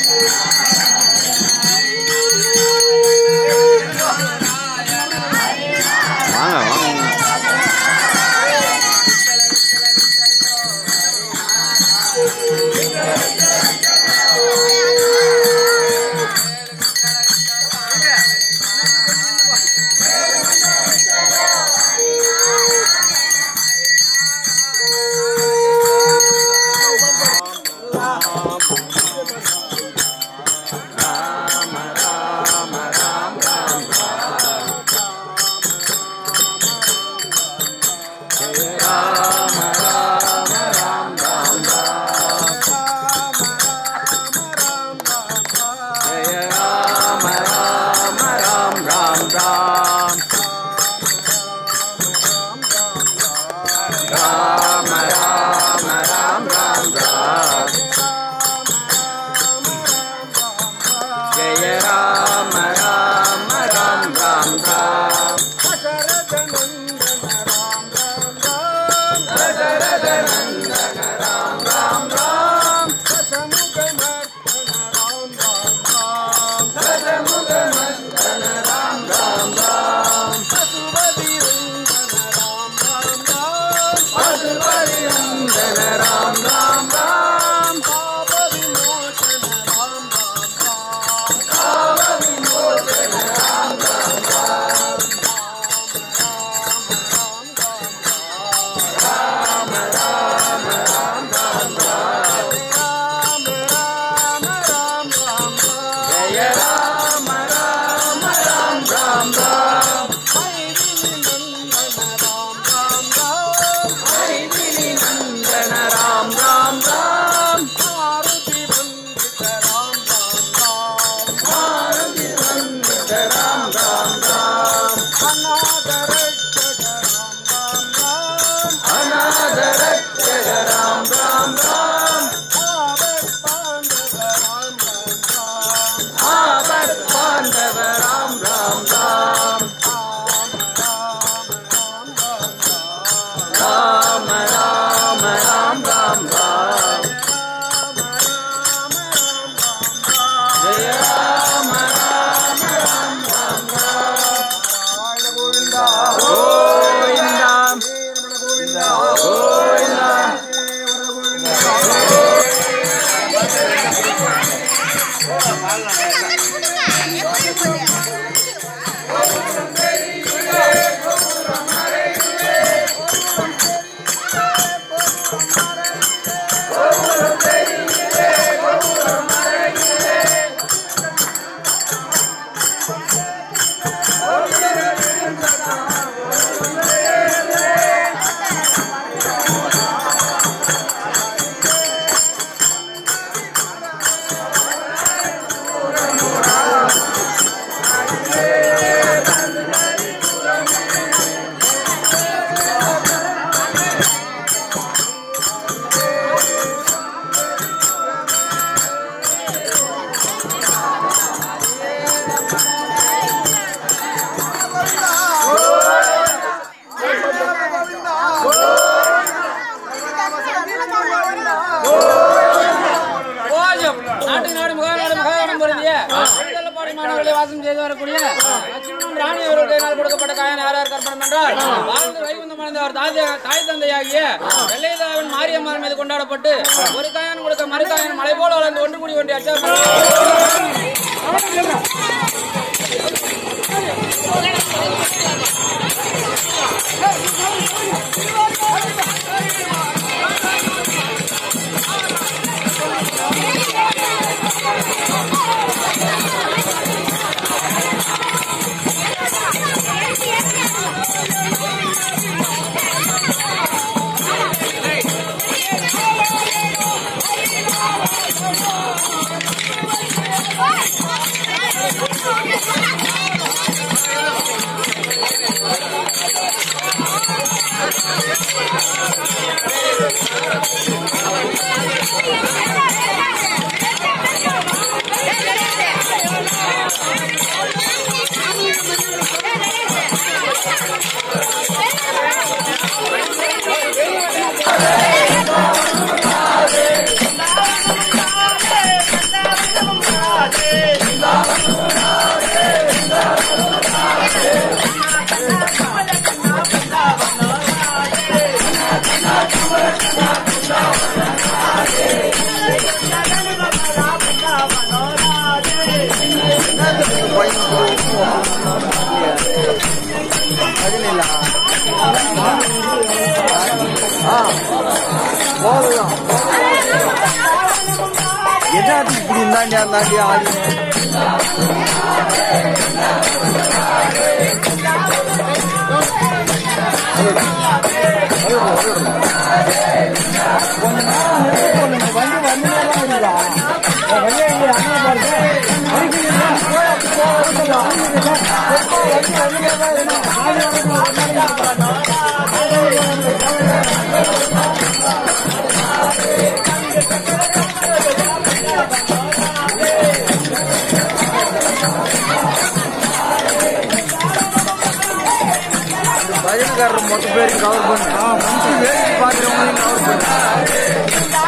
வாங்க வாங்க ஜெய ராம ராம ராம் ராம் ராம் ராம ராம ராம் ராம் ராம் ஜெய ராம ராம ராம் ராம் ராம் தசரத நந்தன ராம் ராம் ராம் தசமுக மந்தன ராம் ராம் ராம் பசுபதி நந்தன ராம் ராம் ராம் பாவ விமோசன ராம் ராம் ராம் ராம ராம ராம் ராம் ராம் ஜெய ராம ராம ராம் ராம் ராம் மைதிலி நந்தன ராம் ராம் ராம் மாருதி வந்தித ராம் ராம் ராம் அநாத ரட்சக ராம் ராம் ராம் ஆபத் பாண்டவ ராம் ராம் ராம் ராம ராம ராம் ராம் ராம் ஜெய ராம ராம ராம் ராம் ராம் கோவிந்தா கோவிந்தா போஜம் நாட்டுக்கு நாடு முகாநாடு முகாவனம் பொருந்திய பாடி மாணவர்களை வாசம் செய்து வரக்கூடிய லட்சுமணன் ராணி அவர்கள் கையினால் கொடுக்கப்பட்ட காயம் யார் யார் கற்பனம் என்றால் வாழ்ந்து வைகுந்தம் அடைந்த அவர் தாய் தாய் தந்தையாகிய வெள்ளையதாவின் மாரியம்மன் மீது கொண்டாடப்பட்டு ஒரு காயன் கொடுக்க மறு காயன் மலை போல வளர்ந்து ஒன்று கூடி ஒன்றிய அச்சா What? என்ன இப்படி இருந்தாண்டி அந்தாண்டி ஆடி பஜனைக்காரர் மொத்த பேருக்கு கவர் பண்ணு மனுஷன் வேடிக்கை பார்க்குறவங்களையும் கவர் பண்ணு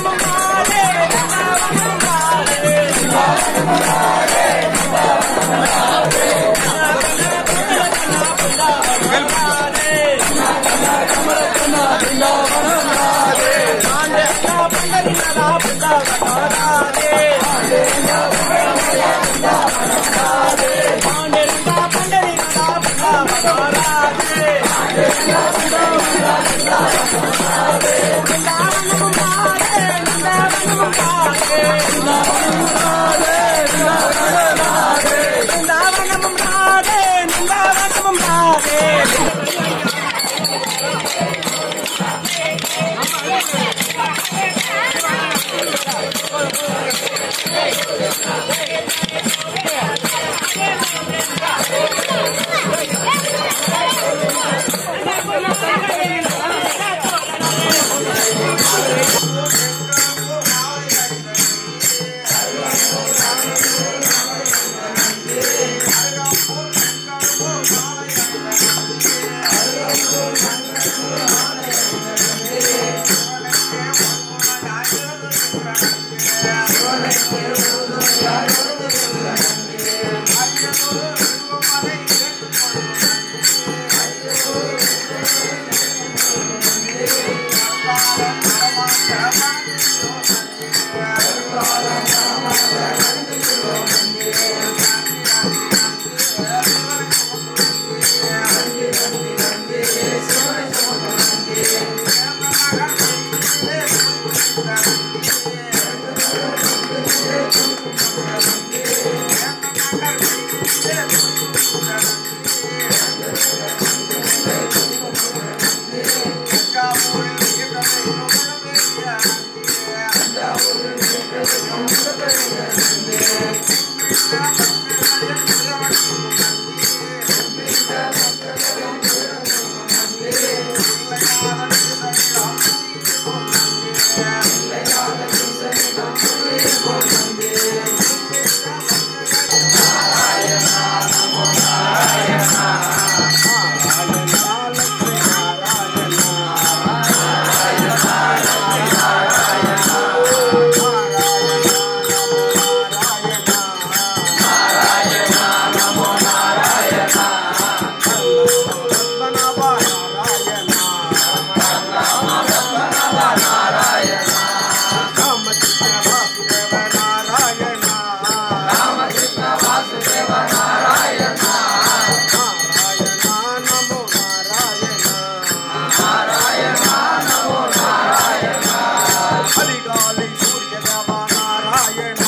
அதிகாலை சூரிய தேவா நாராயணா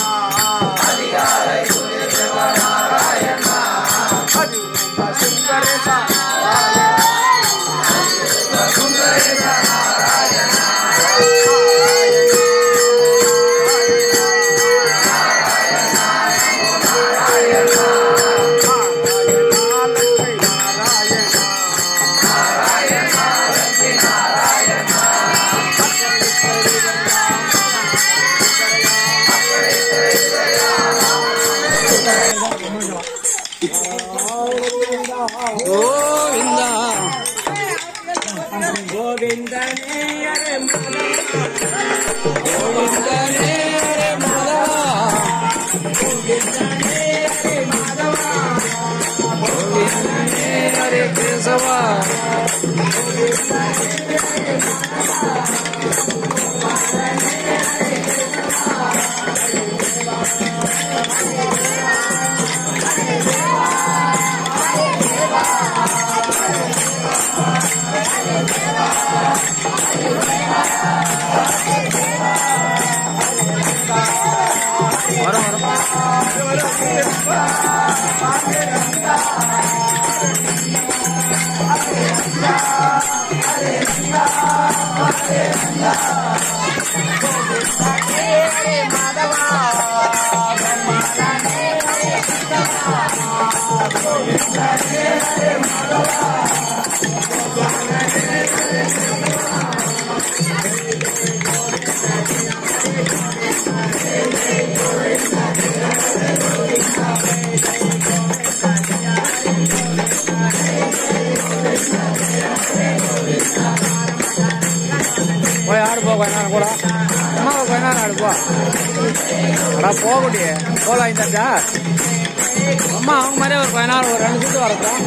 அதிகாலை சூரிய தேவா நாராயணா அது ரொம்ப சுந்தரேசா கோவிந்தா கோவிந்தனே ஹரே மாதவா கோவிந்தனே ஹரே கேசவா வரும் வரும் போய் ஆடு போ கொஞ்ச நேரம் கூட அம்மா கொஞ்ச நேரம் ஆடு போ அடா போகட்டி போலாம் இந்த அம்மா அவங்க மாதிரியே ஒரு கொஞ்ச நேரம் ஒரு ரெண்டு சுத்து வரட்டும்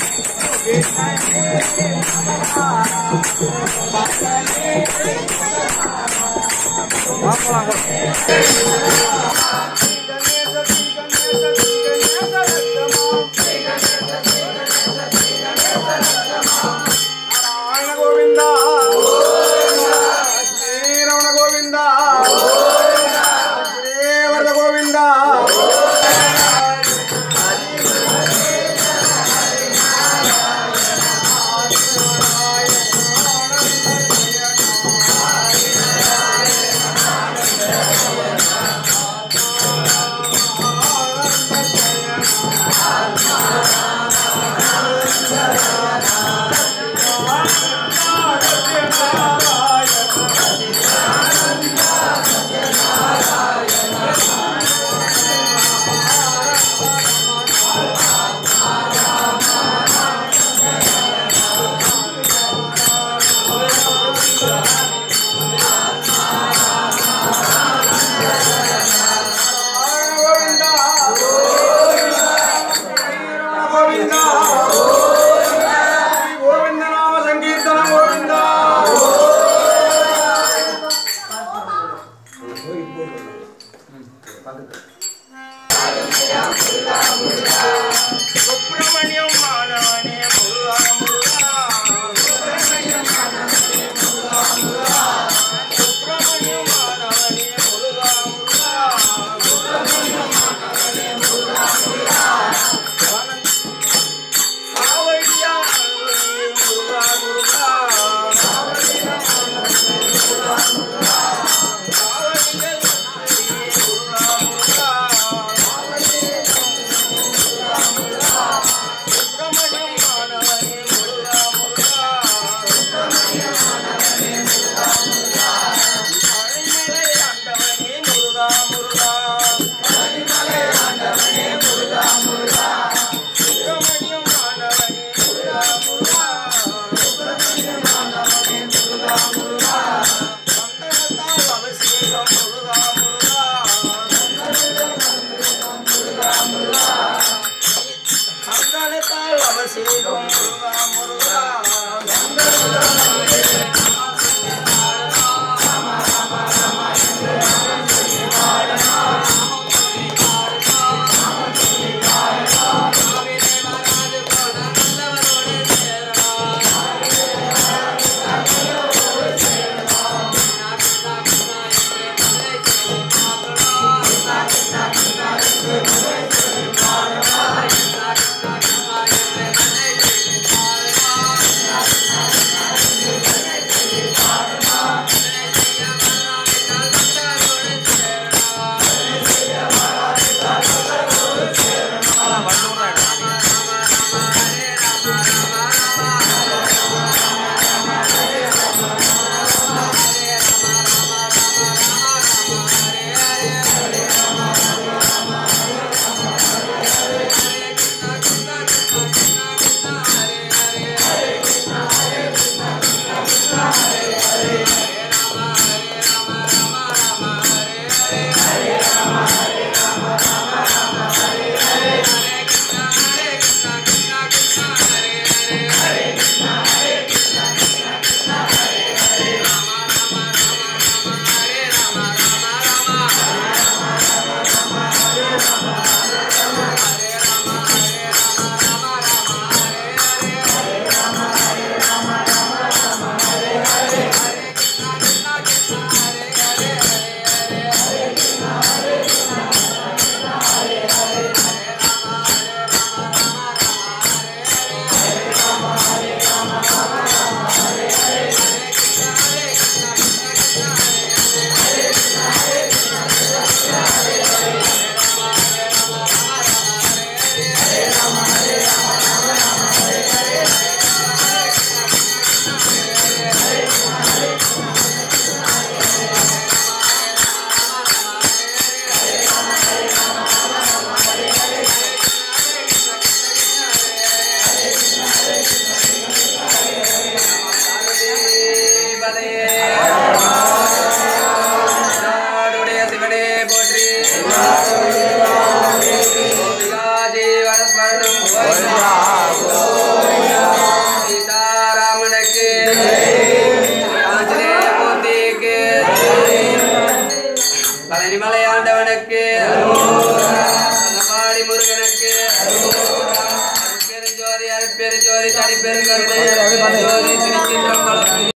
Thank பழனிமலை ஆண்டவனுக்கு பாடி முருகனுக்கு பெருஞ்சோதி அருட்பெருஞ்சோதி தனி பெருங்கருணை அருட்பெருஞ்சோதி திருச்சிற்றம்பலம்